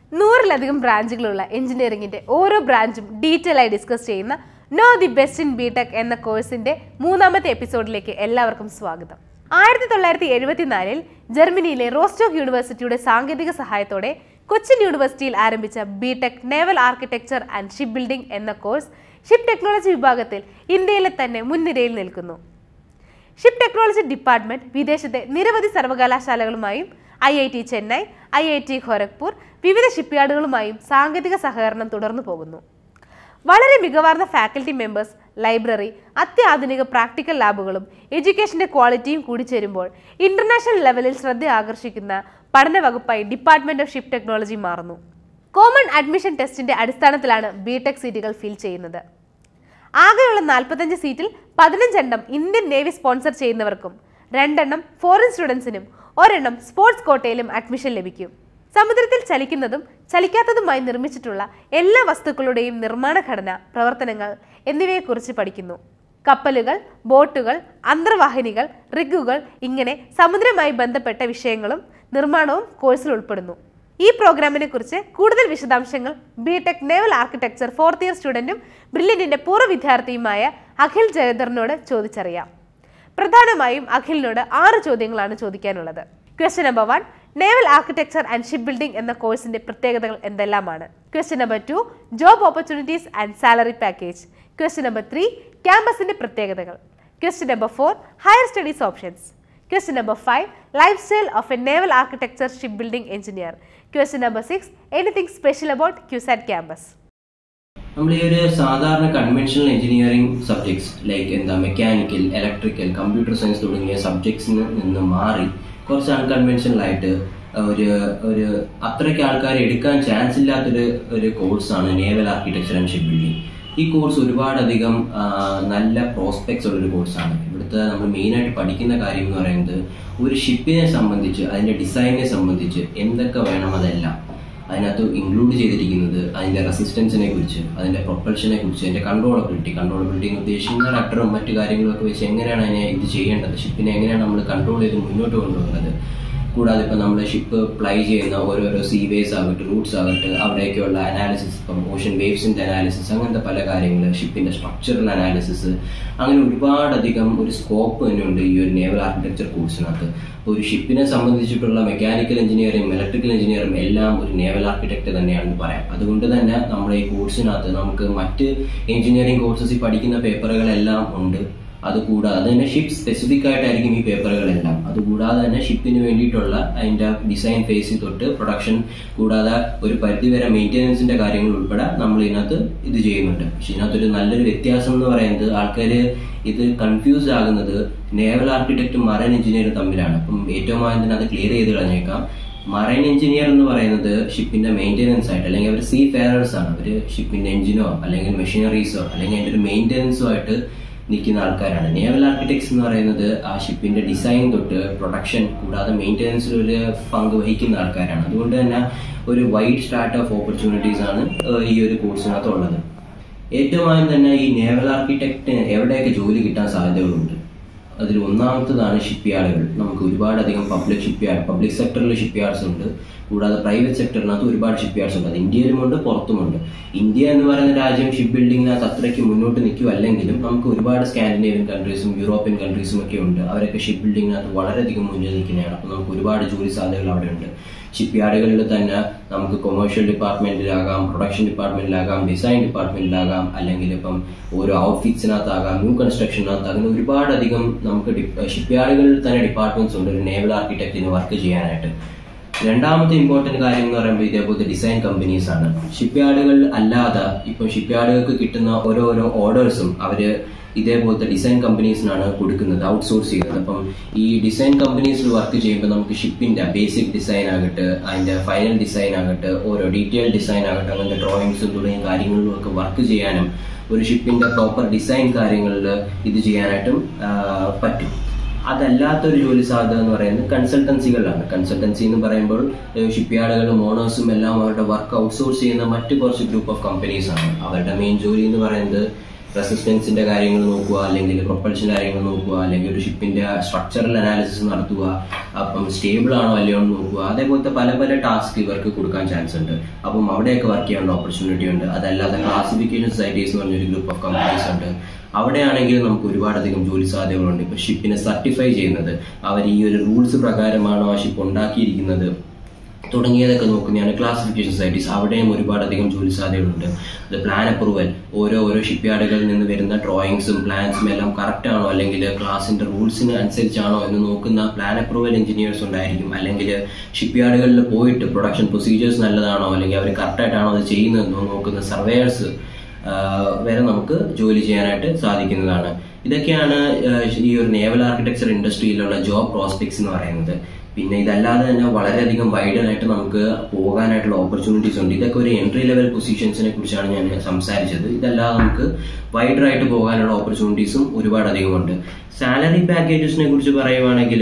നൂറിലധികം ബ്രാഞ്ചുകളുള്ള എഞ്ചിനീയറിംഗിന്റെ ഓരോ ബ്രാഞ്ചും ഡീറ്റെയിൽ ആയി ഡിസ്കസ് ചെയ്യുന്ന know the best in BTech എന്ന കോഴ്സിന്റെ മൂന്നാമത്തെ എപ്പിസോഡിലേക്ക് എല്ലാവർക്കും സ്വാഗതം ആയിരത്തി തൊള്ളായിരത്തി എഴുപത്തിനാലിൽ ജർമ്മനിയിലെ റോസ്റ്റോക്ക് യൂണിവേഴ്സിറ്റിയുടെ സാങ്കേതിക സഹായത്തോടെ കൊച്ചിൻ യൂണിവേഴ്സിറ്റിയിൽ ആരംഭിച്ച BTech naval architecture and ship building എന്ന കോഴ്സ് ഷിപ്പ് ടെക്നോളജി വിഭാഗത്തിൽ ഇന്ത്യയിലെ തന്നെ മുൻനിരയിൽ നിൽക്കുന്നു ഷിപ്പ് ടെക്നോളജി ഡിപ്പാർട്ട്മെന്റ് വിദേശത്തെ നിരവധി സർവകലാശാലകളുമായും I I T Chennai I I T Kharagpur വിവിധ ഷിപ്പ്യാർഡുകളുമായും സാങ്കേതിക സഹകരണം തുടർന്നു പോകുന്നു വളരെ മികവാർന്ന ഫാക്കൽറ്റി മെമ്പേഴ്സ് ലൈബ്രറി അത്യാധുനിക പ്രാക്ടിക്കൽ ലാബുകളും എഡ്യൂക്കേഷന്റെ ക്വാളിറ്റിയും കൂടി ചേരുമ്പോൾ ഇന്റർനാഷണൽ ലെവലിൽ ശ്രദ്ധ ആകർഷിക്കുന്ന പഠന വകുപ്പായി ഡിപ്പാർട്ട്മെന്റ് ഓഫ് ഷിപ്പ് ടെക്നോളജി മാറുന്നു കോമൺ അഡ്മിഷൻ ടെസ്റ്റിന്റെ അടിസ്ഥാനത്തിലാണ് ബിടെക് സീറ്റുകൾ ഫിൽ ചെയ്യുന്നത് ആകെയുള്ള നാൽപ്പത്തഞ്ച് സീറ്റിൽ പതിനഞ്ചെണ്ണം ഇന്ത്യൻ നേവി സ്പോൺസർ ചെയ്യുന്നവർക്കും രണ്ടെണ്ണം ഫോറിൻ സ്റ്റുഡൻസിനും ഒരെണ്ണം സ്പോർട്സ് കോട്ടയിലും അഡ്മിഷൻ ലഭിക്കും സമുദ്രത്തിൽ ചലിക്കുന്നതും ചലിക്കാത്തതുമായി നിർമ്മിച്ചിട്ടുള്ള എല്ലാ വസ്തുക്കളുടെയും നിർമ്മാണ ഘടന പ്രവർത്തനങ്ങൾ എന്നിവയെക്കുറിച്ച് പഠിക്കുന്നു കപ്പലുകൾ ബോട്ടുകൾ അന്തർവാഹിനികൾ റിഗുകൾ ഇങ്ങനെ സമുദ്രവുമായി ബന്ധപ്പെട്ട വിഷയങ്ങളും നിർമ്മാണവും കോഴ്സിൽ ഉൾപ്പെടുന്നു ഈ പ്രോഗ്രാമിനെ കുറിച്ച് കൂടുതൽ വിശദാംശങ്ങൾ BTech naval architecture fourth year സ്റ്റുഡന്റും ബ്രില്യന്റിന്റെ പൂർവ്വ വിദ്യാർത്ഥിയുമായ അഖിൽ ജയധറിനോട് ചോദിച്ചറിയാം പ്രധാനമായും അഖിലിനോട് ആറ് ചോദ്യങ്ങളാണ് ചോദിക്കാനുള്ളത് question number one naval architecture and ship building എന്ന കോഴ്സിന്റെ പ്രത്യേകതകൾ എന്തെല്ലാമാണ് question number two job opportunities and salary package question number three ക്യാമ്പസിന്റെ പ്രത്യേകതകൾ question number four higher studies options question number five lifestyle of a naval architecture ship building engineer question number six anything special about CUSAT campus നമ്മൾ ഈ ഒരു സാധാരണ conventional engineering subjects like എന്താ mechanical electrical computer science തുടങ്ങിയ സബ്ജക്ട്സിൽ നിന്ന് മാറി കുറച്ച് unconventional ആയിട്ട് ഒരു ഒരു അത്രയ്ക്ക് ആൾക്കാർ എടുക്കാൻ ചാൻസ് ഇല്ലാത്തൊരു ഒരു കോഴ്സാണ് naval architecture and ship building ഈ കോഴ്സ് ഒരുപാടധികം ആ, നല്ല പ്രോസ്പെക്ട്സ് ഉള്ള ഒരു കോഴ്സാണ് ഇവിടുത്തെ നമ്മൾ മെയിനായിട്ട് പഠിക്കുന്ന കാര്യം എന്ന് പറയുന്നത് ഒരു ഷിപ്പിനെ സംബന്ധിച്ച് അതിന്റെ ഡിസൈനിനെ സംബന്ധിച്ച് എന്തൊക്കെ വേണം അതെല്ലാം അതിനകത്ത് ഇൻക്ലൂഡ് ചെയ്തിരിക്കുന്നത് അതിന്റെ റെസിസ്റ്റൻസിനെ കുറിച്ച് അതിന്റെ പ്രൊപ്പൽഷനെ കുറിച്ച് അതിന്റെ കൺട്രോളബിലിറ്റി കൺട്രോളബിലിറ്റി എന്ന് ഉദ്ദേശിക്കുന്ന റട്ടറും മറ്റു കാര്യങ്ങളൊക്കെ വെച്ച് എങ്ങനെയാണ് അതിനെ ഇത് ചെയ്യേണ്ടത് ഷിപ്പിനെ എങ്ങനെയാണ് നമ്മൾ കൺട്രോൾ ചെയ്ത് മുന്നോട്ട് കൊണ്ടുപോകുന്നത് കൂടാതെ ഇപ്പം നമ്മൾ ഷിപ്പ് പ്ലൈ ചെയ്യുന്ന ഓരോരോ സീവേസ് ആകട്ടെ റൂട്ട്സ് ആകട്ടെ അവിടേക്കുള്ള അനാലിസിസ് ഇപ്പം ഓഷൻ വേവ്സിന്റെ അനാലിസിസ് അങ്ങനത്തെ പല കാര്യങ്ങൾ ഷിപ്പിന്റെ സ്ട്രക്ചറൽ അനാലിസിസ് അങ്ങനെ ഒരുപാടധികം ഒരു സ്കോപ്പ് തന്നെയുണ്ട് ഈ ഒരു നേവൽ ആർക്കിടെക്ചർ കോഴ്സിനകത്ത് അപ്പോൾ ഒരു ഷിപ്പിനെ സംബന്ധിച്ചിട്ടുള്ള മെക്കാനിക്കൽ എഞ്ചിനീയറിംഗ് ഇലക്ട്രിക്കൽ എഞ്ചിനീയറിംഗ് എല്ലാം ഒരു നേവൽ ആർക്കിടെക്ട് തന്നെയാണെന്ന് പറയാം അതുകൊണ്ട് തന്നെ നമ്മുടെ ഈ കോഴ്സിനകത്ത് നമുക്ക് മറ്റ് എഞ്ചിനീയറിംഗ് കോഴ്സസിൽ പഠിക്കുന്ന പേപ്പറുകളെല്ലാം ഉണ്ട് അതുകൂടാതെ തന്നെ ഷിപ്പ് സ്പെസിഫിക് ആയിട്ടായിരിക്കും ഈ പേപ്പറുകളെല്ലാം അതുകൂടാതെ തന്നെ ഷിപ്പിന് വേണ്ടിയിട്ടുള്ള അതിന്റെ ഡിസൈൻ ഫേസിൽ തൊട്ട് പ്രൊഡക്ഷൻ കൂടാതെ ഒരു പരിധിവരെ മെയിൻ്റെനൻസിന്റെ കാര്യങ്ങൾ ഉൾപ്പെടെ നമ്മൾ ഇതിനകത്ത് ഇത് ചെയ്യുന്നുണ്ട് പക്ഷെ ഇതിനകത്തൊരു നല്ലൊരു വ്യത്യാസം എന്ന് പറയുന്നത് ആൾക്കാര് ഇത് കൺഫ്യൂസ് ആകുന്നത് നേവൽ ആർക്കിടെക്റ്റും മറൈൻ എഞ്ചിനീയറും തമ്മിലാണ് അപ്പം ഏറ്റവും ആദ്യം തന്നെ അത് ക്ലിയർ ചെയ്ത് കളഞ്ഞേക്കാം മറൈൻ എഞ്ചിനീയർ എന്ന് പറയുന്നത് ഷിപ്പിന്റെ മെയിൻ്റെനൻസ് ആയിട്ട് അല്ലെങ്കിൽ അവർ സീ ഫെയറേഴ്സ് ആണ് അവർ ഷിപ്പിന്റെ എഞ്ചിനോ അല്ലെങ്കിൽ മെഷീനറീസോ അല്ലെങ്കിൽ അതിന്റെ ഒരു മെയിൻ്റെനൻസോ ആയിട്ട് നിൽക്കുന്ന ആൾക്കാരാണ് നേവൽ ആർക്കിടെക്ട്സ് എന്ന് പറയുന്നത് ആ ഷിപ്പിന്റെ ഡിസൈൻ തൊട്ട് പ്രൊഡക്ഷൻ കൂടാതെ മെയിൻ്റെനൻസിൽ ഒരു പങ്ക് വഹിക്കുന്ന ആൾക്കാരാണ് അതുകൊണ്ട് തന്നെ ഒരു വൈഡ് സ്റ്റാർട്ട് ഓഫ് ഓപ്പർച്യൂണിറ്റീസ് ആണ് ഏഹ്, ഈ ഒരു കോഴ്സിനകത്ത് ഉള്ളത് ഏറ്റവും ആദ്യം തന്നെ ഈ നേവൽ ആർക്കിടെക്റ്റിന് എവിടെയൊക്കെ ജോലി കിട്ടാൻ സാധ്യതകളുണ്ട് അതിൽ ഒന്നാമത്തതാണ് ഷിപ്പ് യാർഡുകൾ നമുക്ക് ഒരുപാടധികം പബ്ലിക് ഷിപ്പ് യാർഡ് പബ്ലിക് സെക്ടറിൽ ഷിപ്പ് യാർഡ്സ് ഉണ്ട് കൂടാതെ പ്രൈവറ്റ് സെക്ടറിനകത്ത് ഒരുപാട് ഷിപ്പ് യാർഡ്സ് ഉണ്ട് അത് ഇന്ത്യയിലുമുണ്ട് പുറത്തുമുണ്ട് ഇന്ത്യ എന്ന് പറയുന്ന രാജ്യം ഷിപ്പ് ബിൽഡിങ്ങിനകത്ത് അത്രയ്ക്ക് മുന്നോട്ട് നിൽക്കുമല്ലെങ്കിലും നമുക്ക് ഒരുപാട് സ്കാൻഡിനേവിയൻ കൺട്രീസും യൂറോപ്യൻ കൺട്രീസും ഒക്കെ ഉണ്ട് അവരൊക്കെ ഷിപ്പ് ബിൽഡിങ്ങിനകത്ത് വളരെയധികം മുന്നിൽ നിൽക്കുന്നതാണ് അപ്പോൾ നമുക്ക് ഒരുപാട് ജോലി സാധ്യതകൾ അവിടെ ഉണ്ട് ഷിപ്പ് യാർഡുകളിൽ തന്നെ നമുക്ക് കൊമേഴ്ഷ്യൽ ഡിപ്പാർട്ട്മെന്റിലാകാം പ്രൊഡക്ഷൻ ഡിപ്പാർട്ട്മെന്റിലാകാം ഡിസൈൻ ഡിപ്പാർട്ട്മെന്റിലാകാം അല്ലെങ്കിൽ ഇപ്പം ഓരോ ഔട്ട്ഫിറ്റ്സിനകത്താകാം ന്യൂ കൺസ്ട്രക്ഷനകത്ത് അങ്ങനെ ഒരുപാടധികം നമുക്ക് ഷിപ്പ് യാർഡുകളിൽ തന്നെ ഡിപ്പാർട്ട്മെന്റ്സ് ഉണ്ട് ഒരു നേവൽ ആർക്കിടെക്റ്റിന് വർക്ക് ചെയ്യാനായിട്ട് രണ്ടാമത്തെ ഇമ്പോർട്ടന്റ് കാര്യം എന്ന് പറയുമ്പോൾ ഇതേപോലത്തെ ഡിസൈൻ കമ്പനീസ് ആണ് ഷിപ്പ് യാർഡുകൾ അല്ലാതെ ഇപ്പൊ ഷിപ്പ് യാർഡുകൾക്ക് കിട്ടുന്ന ഓരോരോ ഓർഡേഴ്സും അവര് ഇതേപോലത്തെ ഡിസൈൻ കമ്പനീസിനാണ് കൊടുക്കുന്നത് ഔട്ട്സോഴ്സ് ചെയ്യുന്നത് അപ്പം ഈ ഡിസൈൻ കമ്പനീസിൽ വർക്ക് ചെയ്യുമ്പോൾ നമുക്ക് ഷിപ്പിന്റെ ബേസിക് ഡിസൈൻ ആകട്ടെ അതിന്റെ ഫൈനൽ ഡിസൈൻ ആകട്ടെ ഓരോ ഡീറ്റെയിൽ ഡിസൈൻ ആകട്ടെ അങ്ങനത്തെ ഡ്രോയിങ്സും തുടങ്ങിയ കാര്യങ്ങളിലും ഒക്കെ വർക്ക് ചെയ്യാനും ഒരു ഷിപ്പിന്റെ പ്രോപ്പർ ഡിസൈൻ കാര്യങ്ങളിൽ ഇത് ചെയ്യാനായിട്ടും ആ, പറ്റും അതല്ലാത്തൊരു ജോലി സാധ്യത എന്ന് പറയുന്നത് കൺസൾട്ടൻസികളാണ് കൺസൾട്ടൻസി എന്ന് പറയുമ്പോൾ ഷിപ്പ് യാർഡുകളും ഓണേഴ്സും എല്ലാം അവരുടെ വർക്ക് ഔട്ട്സോഴ്സ് ചെയ്യുന്ന മറ്റു കുറച്ച് ഗ്രൂപ്പ് ഓഫ് കമ്പനീസ് ആണ് അവരുടെ മെയിൻ ജോലി എന്ന് പറയുന്നത് റെസിസ്റ്റൻസിന്റെ കാര്യങ്ങൾ നോക്കുക അല്ലെങ്കിൽ പ്രൊപ്പൽഷൻ കാര്യങ്ങൾ നോക്കുക അല്ലെങ്കിൽ ഒരു ഷിപ്പിന്റെ സ്ട്രക്ചറൽ അനാലിസിസ് നടത്തുക അപ്പം സ്റ്റേബിൾ ആണോ അല്ലയോ എന്ന് നോക്കുക അതേപോലത്തെ പല പല ടാസ്ക് ഇവർക്ക് കൊടുക്കാൻ ചാൻസ് ഉണ്ട് അപ്പം അവിടെയൊക്കെ വർക്ക് ചെയ്യാനുള്ള ഓപ്പർച്യൂണിറ്റി ഉണ്ട് അതല്ലാതെ ക്ലാസിഫിക്കേഷൻ സൊസൈറ്റീസ് എന്ന് പറഞ്ഞൊരു ഗ്രൂപ്പ് ഓഫ് കമ്പനീസ് ഉണ്ട് അവിടെയാണെങ്കിൽ നമുക്ക് ഒരുപാടധികം ജോലി സാധ്യതകളുണ്ട് ഇപ്പൊ ഷിപ്പിനെ സർട്ടിഫൈ ചെയ്യുന്നത് അവർ ഈ ഒരു റൂൾസ് പ്രകാരമാണോ ആ ഷിപ്പ് ഉണ്ടാക്കിയിരിക്കുന്നത് തുടങ്ങിയതൊക്കെ നോക്കുന്നതാണ് ക്ലാസിഫിക്കേഷൻ സൊസൈറ്റീസ് അവിടെയും ഒരുപാടധികം ജോലി സാധ്യതകളുണ്ട് അത് പ്ലാൻ അപ്രൂവൽ ഓരോ ഓരോ ഷിപ്പ് യാർഡുകളിൽ നിന്ന് വരുന്ന ഡ്രോയിങ്സും പ്ലാൻസും എല്ലാം കറക്റ്റ് ആണോ അല്ലെങ്കിൽ ക്ലാസിന്റെ റൂൾസിന് അനുസരിച്ചാണോ എന്ന് നോക്കുന്ന പ്ലാൻ അപ്രൂവൽ എഞ്ചിനീയേഴ്സ് ഉണ്ടായിരിക്കും അല്ലെങ്കിൽ ഷിപ്പ് യാർഡുകളിൽ പോയിട്ട് പ്രൊഡക്ഷൻ പ്രൊസീജിയേഴ്സ് നല്ലതാണോ അല്ലെങ്കിൽ അവർ കറക്റ്റായിട്ടാണോ അത് ചെയ്യുന്നതെന്നോ നോക്കുന്ന സർവേയേഴ്സ് വരെ നമുക്ക് ജോലി ചെയ്യാനായിട്ട് സാധിക്കുന്നതാണ് ഇതൊക്കെയാണ് ആഹ് ഈ ഒരു നേവൽ ആർക്കിടെക്ചർ ഇൻഡസ്ട്രിയിലുള്ള ജോബ് പ്രോസ്പെക്ട്സ് എന്ന് പറയുന്നത് പിന്നെ ഇതല്ലാതെ തന്നെ വളരെയധികം വൈഡ് ആയിട്ട് നമുക്ക് പോകാനായിട്ടുള്ള ഓപ്പർച്യൂണിറ്റീസ് ഉണ്ട് ഇതൊക്കെ ഒരു എൻട്രി ലെവൽ പൊസിഷൻസിനെ കുറിച്ചാണ് ഞാൻ സംസാരിച്ചത് ഇതല്ലാതെ നമുക്ക് വൈഡർ ആയിട്ട് പോകാനുള്ള ഓപ്പർച്യൂണിറ്റീസും ഒരുപാട് അധികമുണ്ട് സാലറി പാക്കേജസിനെ കുറിച്ച് പറയുവാണെങ്കിൽ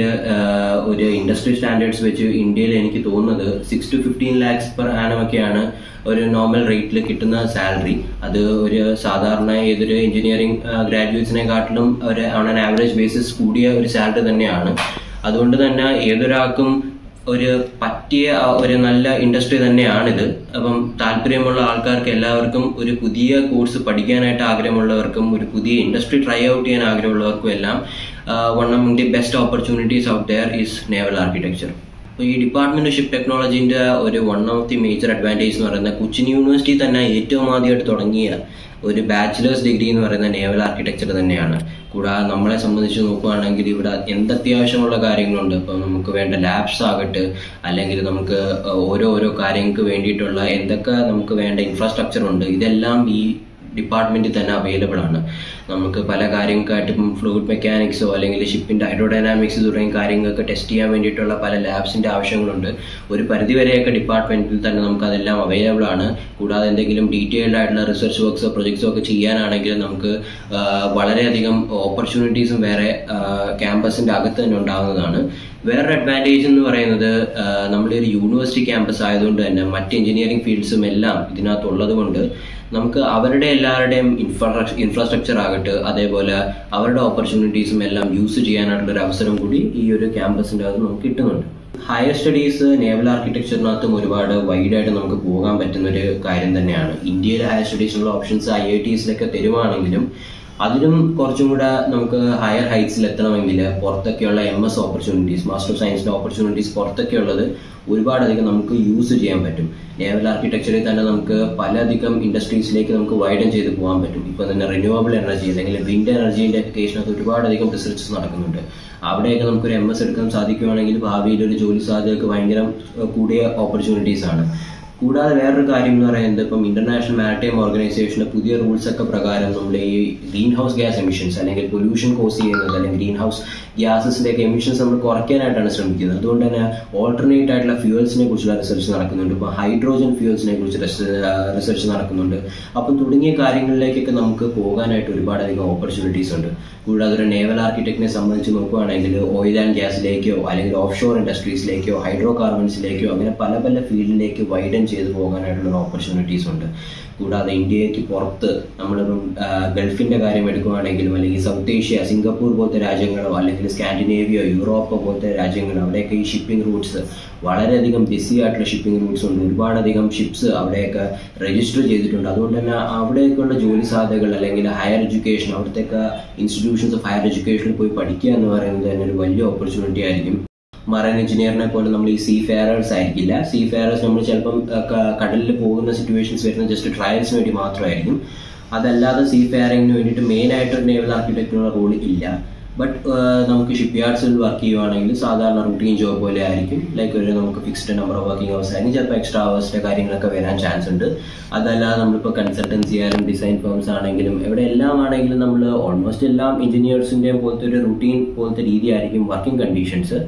ഒരു ഇൻഡസ്ട്രി സ്റ്റാൻഡേർഡ്സ് വെച്ച് ഇന്ത്യയിൽ എനിക്ക് തോന്നുന്നത് six to fifteen lakhs per annum ഒക്കെയാണ് ഒരു നോർമൽ റേറ്റിൽ കിട്ടുന്ന സാലറി അത് ഒരു സാധാരണ ഏതൊരു എഞ്ചിനീയറിംഗ് ഗ്രാജുവേറ്റ്സിനെ കാട്ടിലും ഒരു ഓൺ ആൻ ആവറേജ് ബേസിസ് കൂടിയ ഒരു സാലറി തന്നെയാണ് അതുകൊണ്ട് തന്നെ ഏതൊരാൾക്കും ഒരു പറ്റിയ ആ ഒരു നല്ല ഇൻഡസ്ട്രി തന്നെയാണിത് അപ്പം താല്പര്യമുള്ള ആൾക്കാർക്ക് എല്ലാവർക്കും ഒരു പുതിയ കോഴ്സ് പഠിക്കാനായിട്ട് ആഗ്രഹമുള്ളവർക്കും ഒരു പുതിയ ഇൻഡസ്ട്രി ട്രൈ ഔട്ട് ചെയ്യാൻ ആഗ്രഹമുള്ളവർക്കും എല്ലാം one of the best opportunities out there is naval architecture അപ്പോൾ ഈ ഡിപ്പാർട്ട്മെന്റ് ഓഫ് ഷിപ്പ് ടെക്നോളജീന്റെ ഒരു one of the major advantage എന്ന് പറയുന്നത് കൊച്ചിൻ യൂണിവേഴ്സിറ്റി തന്നെ ഏറ്റവും ആദ്യമായിട്ട് തുടങ്ങിയ ഒരു ബാച്ചിലേഴ്സ് ഡിഗ്രി എന്ന് പറയുന്ന നേവൽ ആർക്കിടെക്ചർ തന്നെയാണ് കൂടാതെ നമ്മളെ സംബന്ധിച്ച് നോക്കുകയാണെങ്കിൽ ഇവിടെ എന്ത് അത്യാവശ്യമുള്ള കാര്യങ്ങളുണ്ട് ഇപ്പം നമുക്ക് വേണ്ട ലാബ്സ് ആകട്ടെ അല്ലെങ്കിൽ നമുക്ക് ഓരോ ഓരോ കാര്യങ്ങൾക്ക് വേണ്ടിയിട്ടുള്ള എന്തൊക്കെ നമുക്ക് വേണ്ട ഇൻഫ്രാസ്ട്രക്ചർ ഉണ്ട് ഇതെല്ലാം ഈ ഡിപ്പാർട്ട്മെന്റിൽ തന്നെ അവൈലബിൾ ആണ് നമുക്ക് പല കാര്യങ്ങൾക്കായിട്ട് ഇപ്പം ഫ്ലൂയിഡ് മെക്കാനിക്സോ അല്ലെങ്കിൽ ഷിപ്പിന്റെ ഹൈഡ്രോഡൈനാമിക്സ് തുടങ്ങിയ കാര്യങ്ങൾക്ക് ടെസ്റ്റ് ചെയ്യാൻ വേണ്ടിയിട്ടുള്ള പല ലാബ്സിന്റെ ആവശ്യങ്ങളുണ്ട് ഒരു പരിധിവരെയൊക്കെ ഡിപ്പാർട്ട്മെന്റിൽ തന്നെ നമുക്ക് അതെല്ലാം അവൈലബിൾ ആണ് കൂടാതെ എന്തെങ്കിലും ഡീറ്റെയിൽഡ് ആയിട്ടുള്ള റിസർച്ച് വർക്ക്സോ പ്രൊജക്ട്സോ ഒക്കെ ചെയ്യാനാണെങ്കിൽ നമുക്ക് ആ, വളരെയധികം ഓപ്പർച്യൂണിറ്റീസും വേറെ ക്യാമ്പസിന്റെ അകത്ത് തന്നെ ഉണ്ടാകുന്നതാണ് വേറൊരു അഡ്വാൻറ്റേജ് എന്ന് പറയുന്നത് ആ, നമ്മുടെ ഒരു യൂണിവേഴ്സിറ്റി ക്യാമ്പസ് ആയതുകൊണ്ട് തന്നെ മറ്റ് എഞ്ചിനീയറിംഗ് ഫീൽഡ്സും എല്ലാം ഇതിനകത്ത് ഉള്ളത് കൊണ്ട് നമുക്ക് അവരുടെ എല്ലാവരുടെയും ഇൻഫ്രാസ്ട്രക്ചർ ഇൻഫ്രാസ്ട്രക്ചർ ആകട്ടെ അതേപോലെ അവരുടെ ഓപ്പർച്യൂണിറ്റീസും എല്ലാം യൂസ് ചെയ്യാനായിട്ടുള്ള ഒരു അവസരം കൂടി ഈ ഒരു ക്യാമ്പസിന്റെ അകത്ത് നമുക്ക് കിട്ടുന്നുണ്ട് ഹയർ സ്റ്റഡീസ് നേവൽ ആർക്കിടെക്ചറിനകത്തും ഒരുപാട് വൈഡായിട്ട് നമുക്ക് പോകാൻ പറ്റുന്ന ഒരു കാര്യം തന്നെയാണ് ഇന്ത്യയിലെ ഹയർ സ്റ്റഡീസിനുള്ള ഓപ്ഷൻസ് ഐ ഐ ടീസിലൊക്കെ തരുവാണെങ്കിലും അതിലും കുറച്ചും കൂടെ നമുക്ക് ഹയർ ഹൈറ്റ്സിൽ എത്തണമെങ്കിൽ പുറത്തൊക്കെയുള്ള M S opportunities master of സയൻസിന്റെ ഓപ്പർച്യൂണിറ്റീസ് പുറത്തൊക്കെ ഉള്ളത് ഒരുപാടധികം നമുക്ക് യൂസ് ചെയ്യാൻ പറ്റും നേവൽ ആർക്കിടെക്ചറിൽ തന്നെ നമുക്ക് പലധികം ഇൻഡസ്ട്രീസിലേക്ക് നമുക്ക് വൈഡൻ ചെയ്ത് പോകാൻ പറ്റും ഇപ്പൊ തന്നെ റിന്യൂവബിൾ എനർജി അല്ലെങ്കിൽ വിൻഡ് എനർജീന്റെ അപ്ലിക്കേഷനകത്ത് ഒരുപാടധികം റിസർച്ചസ് നടക്കുന്നുണ്ട് അവിടെയൊക്കെ നമുക്കൊരു എം എസ് എടുക്കാൻ സാധിക്കുകയാണെങ്കിൽ ഭാവിയിൽ ഒരു ജോലി സാധ്യതയ്ക്ക് ഭയങ്കര ഏഹ്, കൂടിയ ഓപ്പർച്യൂണിറ്റീസ് ആണ് കൂടാതെ വേറൊരു കാര്യം എന്ന് പറയുന്നത് ഇപ്പം ഇന്റർനാഷണൽ മാരിടൈം ഓർഗനൈസേഷന്റെ പുതിയ റൂൾസ് ഒക്കെ പ്രകാരം നമ്മൾ ഈ ഗ്രീൻ ഹൗസ് ഗ്യാസ് എമിഷൻസ് അല്ലെങ്കിൽ പൊല്യൂഷൻ കോസ് ചെയ്യുന്നത് അല്ലെങ്കിൽ ഗ്രീൻ ഹൗസ് ഗ്യാസസിന്റെ ഒക്കെ എമിഷൻസ് നമ്മൾ കുറയ്ക്കാനായിട്ടാണ് ശ്രമിക്കുന്നത് അതുകൊണ്ട് തന്നെ ഓൾട്ടർനേറ്റ് ആയിട്ടുള്ള ഫ്യൂവൽസിനെ കുറിച്ചുള്ള റിസർച്ച് നടക്കുന്നുണ്ട് ഇപ്പൊ ഹൈഡ്രോജൻ ഫ്യൂവൽസിനെ കുറിച്ച് റിസർച്ച് നടക്കുന്നുണ്ട് അപ്പം തുടങ്ങിയ കാര്യങ്ങളിലേക്കൊക്കെ നമുക്ക് പോകാനായിട്ട് ഒരുപാടധികം ഓപ്പർച്യൂണിറ്റീസ് ഉണ്ട് കൂടാതെ ഒരു നേവൽ ആർക്കിടെക്റ്റിനെ സംബന്ധിച്ച് നോക്കുകയാണെങ്കിൽ ഓയിൽ ആൻഡ് ഗ്യാസിലേക്കോ അല്ലെങ്കിൽ ഓഫ് ഷോർ ഇൻഡസ്ട്രീസിലേക്കോ ഹൈഡ്രോ കാർബൺസിലേക്കോ അങ്ങനെ പല പല ഫീൽഡിലേക്ക് വൈഡൻ ചെയ്ത് പോകാനായിട്ടുള്ള ഓപ്പർച്യൂണിറ്റീസ് ഉണ്ട് കൂടാതെ ഇന്ത്യക്ക് പുറത്ത് നമ്മളിപ്പം ആ, ഗൾഫിന്റെ കാര്യം എടുക്കുകയാണെങ്കിലും അല്ലെങ്കിൽ സൗത്ത് ഏഷ്യ സിംഗപ്പൂർ പോലത്തെ രാജ്യങ്ങളോ അല്ലെങ്കിൽ സ്കാൻഡിനേവിയോ യൂറോപ്പ് പോലത്തെ രാജ്യങ്ങൾ അവിടെയൊക്കെ ഈ ഷിപ്പിംഗ് റൂട്ട്സ് വളരെയധികം ബിസി ആയിട്ടുള്ള ഷിപ്പിംഗ് റൂട്ട്സ് ഉണ്ട് ഒരുപാടധികം ഷിപ്സ് അവിടെയൊക്കെ രജിസ്റ്റർ ചെയ്തിട്ടുണ്ട് അതുകൊണ്ട് തന്നെ അവിടേക്കുള്ള ജോലി സാധ്യതകൾ അല്ലെങ്കിൽ ഹയർ എഡ്യൂക്കേഷൻ അവിടുത്തെ ഇൻസ്റ്റിറ്റ്യൂഷൻസ് ഓഫ് ഹയർ എഡ്യൂക്കേഷനിൽ പോയി പഠിക്കുക എന്ന് പറയുന്നത് തന്നെ ഒരു വലിയ ഓപ്പർച്യൂണിറ്റി ആയിരിക്കും മറൈൻ എഞ്ചിനീയറിനെ പോലെ നമ്മൾ ഈ സീ ഫെയറേഴ്സ് ആയിരിക്കില്ല സീ ഫെയറേഴ്സ് നമ്മൾ ചിലപ്പം ആ, ക- കടലിൽ പോകുന്ന സിറ്റുവേഷൻസ് വരുന്ന ജസ്റ്റ് ട്രയൽസിന് വേണ്ടി മാത്രമായിരിക്കും അതല്ലാതെ സീ ഫെയറിങ്ങിന് വേണ്ടിയിട്ട് മെയിൻ ആയിട്ട് ഒരു നേവൽ ആർക്കിടെക്റ്റിനുള്ള റോൾ ഇല്ല ബട്ട് നമുക്ക് ഷിപ്പ് യാർഡ്സിൽ വർക്ക് ചെയ്യുവാണെങ്കിൽ സാധാരണ റൂട്ടീൻ ജോബ് പോലെ ആയിരിക്കും ലൈക്ക് ഒരു നമുക്ക് fixed number of working hours ആയിരിക്കും ചിലപ്പോൾ എക്സ്ട്രാ അവേഴ്സിന്റെ കാര്യങ്ങളൊക്കെ വരാൻ ചാൻസ് ഉണ്ട് അതല്ലാതെ നമ്മളിപ്പോൾ കൺസൾട്ടൻസി ആയാലും ഡിസൈൻ ഫേംസ് ആണെങ്കിലും എവിടെ എല്ലാം ആണെങ്കിലും നമ്മൾ ഓൾമോസ്റ്റ് എല്ലാം എഞ്ചിനീയേഴ്സിന്റെയും പോലത്തെ ഒരു റുട്ടീൻ പോലത്തെ രീതിയായിരിക്കും വർക്കിംഗ് കണ്ടീഷൻസ്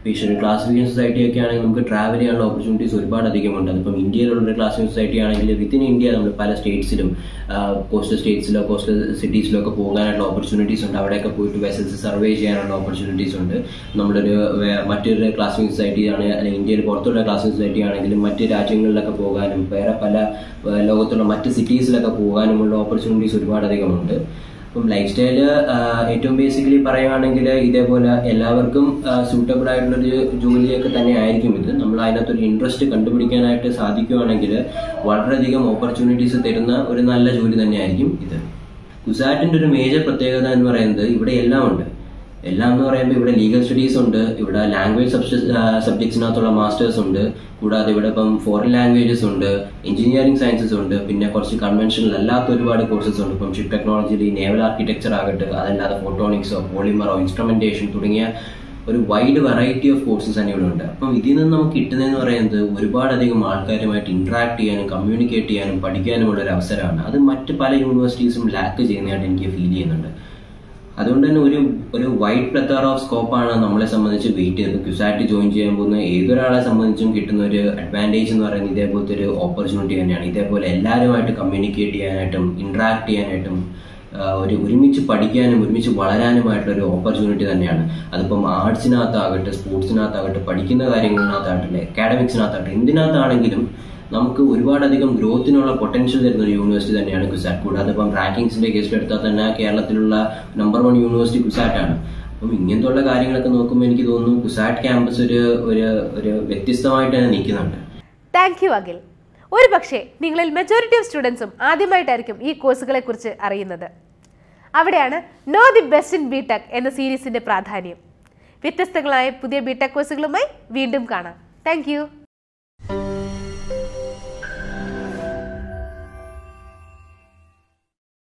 പക്ഷേ ഒരു ക്ലാസിഫിക്കേഷൻ സൊസൈറ്റി ഒക്കെ ആണെങ്കിൽ നമുക്ക് ട്രാവൽ ചെയ്യാനുള്ള ഓപ്പർച്യൂണിറ്റീസ് ഒരുപാട് അധികമുണ്ട് അതിപ്പം ഇന്ത്യയിലുള്ള ഒരു ക്ലാസിഫിക്കേഷൻ സൊസൈറ്റി ആണെങ്കിൽ വിത്തിൻ ഇന്ത്യ നമ്മൾ പല സ്റ്റേറ്റ്സിലും കോസ്റ്റൽ സ്റ്റേറ്റ്സിലോ കോസ്റ്റൽ സിറ്റീസിലോ ഒക്കെ പോകാനുള്ള ഓപ്പർച്യൂണിറ്റീസ് ഉണ്ട് അവിടെയൊക്കെ പോയിട്ട് വെസൽസ് സർവേ ചെയ്യാനുള്ള ഓപ്പർച്യൂണിറ്റീസ് ഉണ്ട് നമ്മളൊരു വേ- മറ്റൊരു ക്ലാസിഫിക്കേഷൻ സൊസൈറ്റി ആണ് അല്ലെങ്കിൽ ഇന്ത്യയിൽ പുറത്തുള്ള ക്ലാസിഫിക്കേഷൻ സൊസൈറ്റി ആണെങ്കിലും മറ്റ് രാജ്യങ്ങളിലൊക്കെ പോകാനും വേറെ പല ആ, ലോകത്തുള്ള മറ്റ് സിറ്റീസിലൊക്കെ പോകാനുമുള്ള ഓപ്പർച്യൂണിറ്റീസ് ഒരുപാടധികമുണ്ട് അപ്പം ലൈഫ് സ്റ്റൈല് ഏറ്റവും ബേസിക്കലി പറയുകയാണെങ്കിൽ ഇതേപോലെ എല്ലാവർക്കും സൂട്ടബിൾ ആയിട്ടുള്ളൊരു ജോലിയൊക്കെ തന്നെ ആയിരിക്കും ഇത് നമ്മൾ അതിനകത്തൊരു ഇൻട്രസ്റ്റ് കണ്ടുപിടിക്കാനായിട്ട് സാധിക്കുകയാണെങ്കിൽ വളരെയധികം ഓപ്പർച്യൂണിറ്റീസ് തരുന്ന ഒരു നല്ല ജോലി തന്നെയായിരിക്കും ഇത് കുസാറ്റിന്റെ ഒരു മേജർ പ്രത്യേകത എന്ന് പറയുന്നത് ഇവിടെ എല്ലാം ഉണ്ട് എല്ലാം എന്ന് പറയുമ്പോൾ ഇവിടെ ലീഗൽ സ്റ്റഡീസ് ഉണ്ട് ഇവിടെ ലാംഗ്വേജ് സബ്ജക്ട്സിനകത്തുള്ള മാസ്റ്റേഴ്സ് ഉണ്ട് കൂടാതെ ഇവിടെ ഇപ്പം ഫോറിൻ ലാംഗ്വേജസ് ഉണ്ട് എഞ്ചിനീയറിംഗ് സയൻസസ് ഉണ്ട് പിന്നെ കുറച്ച് കൺവെൻഷണൽ അല്ലാത്ത ഒരുപാട് കോഴ്സസ് ഉണ്ട് ഇപ്പം ഷിപ്പ് ടെക്നോളജിയിൽ നേവൽ ആർക്കിടെക്ചർ ആകട്ടെ അതല്ലാതെ ഫോട്ടോണിക്സോ പോളിമറോ ഇൻസ്ട്രുമെന്റേഷൻ തുടങ്ങിയ ഒരു വൈഡ് വെറൈറ്റി ഓഫ് കോഴ്സസ് തന്നെ ഇവിടെ ഉണ്ട് അപ്പം ഇതിൽ നിന്ന് നമുക്ക് കിട്ടുന്നതെന്ന് പറയുന്നത് ഒരുപാടധികം ആൾക്കാരുമായിട്ട് ഇന്ററാക്ട് ചെയ്യാനും കമ്മ്യൂണിക്കേറ്റ് ചെയ്യാനും പഠിക്കാനുമുള്ള ഒരു അവസരമാണ് അത് മറ്റ് പല യൂണിവേഴ്സിറ്റീസും ലാക്ക് ചെയ്യുന്നതായിട്ട് എനിക്ക് ഫീൽ ചെയ്യുന്നുണ്ട് അതുകൊണ്ട് തന്നെ ഒരു ഒരു വൈഡ് പ്ലത്തർ ഓഫ് സ്കോപ്പാണ് നമ്മളെ സംബന്ധിച്ച് വെയിറ്റ് ചെയ്തത് ക്യുസാറ്റ് ജോയിൻ ചെയ്യാൻ പോകുന്ന ഏതൊരാളെ സംബന്ധിച്ചും കിട്ടുന്ന ഒരു അഡ്വാൻറ്റേജ് എന്ന് പറയുന്നത് ഇതേപോലത്തെ ഒരു ഓപ്പർച്യൂണിറ്റി തന്നെയാണ് ഇതേപോലെ എല്ലാവരുമായിട്ട് കമ്മ്യൂണിക്കേറ്റ് ചെയ്യാനായിട്ടും ഇന്ററാക്ട് ചെയ്യാനായിട്ടും ആ, ഒരു ഒരുമിച്ച് പഠിക്കാനും ഒരുമിച്ച് വളരാനുമായിട്ടുള്ള ഒരു ഓപ്പർച്യൂണിറ്റി തന്നെയാണ് അതിപ്പം ആർട്സിനകത്താകട്ടെ സ്പോർട്സിനകത്താകട്ടെ പഠിക്കുന്ന കാര്യങ്ങളിനകത്താകട്ടെ അക്കാഡമിക്സിനകത്താകട്ടെ എന്തിനകത്താണെങ്കിലും നമുക്ക് ഒരുപാടധികം ഗ്രോത്തിനുള്ള പൊട്ടൻഷ്യൽ തരുന്ന ഒരു യൂണിവേഴ്സിറ്റി തന്നെയാണ് കുസാറ്റ് കൂടാതെ ഇപ്പം റാങ്കിങ്സിന്റെ കേസിൽ എടുത്താൽ തന്നെ കേരളത്തിലുള്ള നമ്പർ വൺ യൂണിവേഴ്സിറ്റി കുസാറ്റ് ആണ് അപ്പം ഇങ്ങനത്തെ ഉള്ള കാര്യങ്ങളൊക്കെ നോക്കുമ്പോൾ എനിക്ക് തോന്നുന്നു കുസാറ്റ് ക്യാമ്പസ് ഒരു ഒരു ഒരു വ്യത്യസ്തമായിട്ട് തന്നെ നിൽക്കുന്നുണ്ട് താങ്ക് യു അഖിൽ ഒരു പക്ഷേ നിങ്ങളിൽ മെജോറിറ്റി ഓഫ് സ്റ്റുഡൻസും ആദ്യമായിട്ടായിരിക്കും ഈ കോഴ്സുകളെ കുറിച്ച് അറിയുന്നത് അവിടെയാണ് know the best in B tech എന്ന സീരീസിന്റെ പ്രാധാന്യം വ്യത്യസ്തങ്ങളായ പുതിയ ബി ടെക് കോഴ്സുകളുമായി വീണ്ടും കാണാം താങ്ക്